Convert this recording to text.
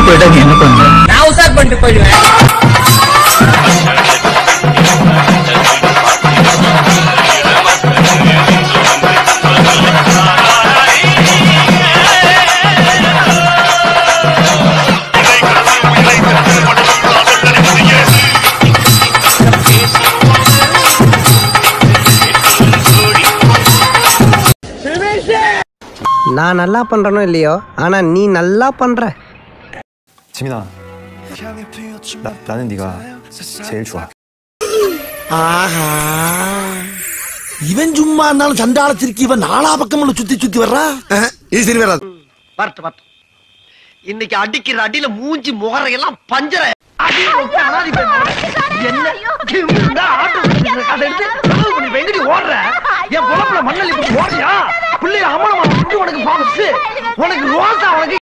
போயிட்டா நீ என்ன பண்ணுவ நான் உசார் பண்ணிட்டு போயிடுவேன் நான் நல்லா பண்றனோ இல்லையோ ஆனா நீ நல்லா பண்ற 지민아 나, 나는 네가 제일 좋아 ஆஹா இவன் சும்மா இருந்தாலும் சண்டாளத்திற்கு இவன் நாலா பக்கமுள்ள சுத்தி சுத்தி வர்றா இது சரி வராது வரட்டு வரட்டு இன்னைக்கு அடிக்கிற அடியில மூஞ்சி முகரையெல்லாம் பஞ்சர என்ன இருந்தா ஆட்டோ அதை எடுத்து செலவு பண்ணி வெங்கடி ஓடுற என் பொழப்புல மண்ணள்ளி போட்டு ஓடுறியா பிள்ளைய அமலமா உனக்கு பாவச்சு உனக்கு ரோசா உனக்கு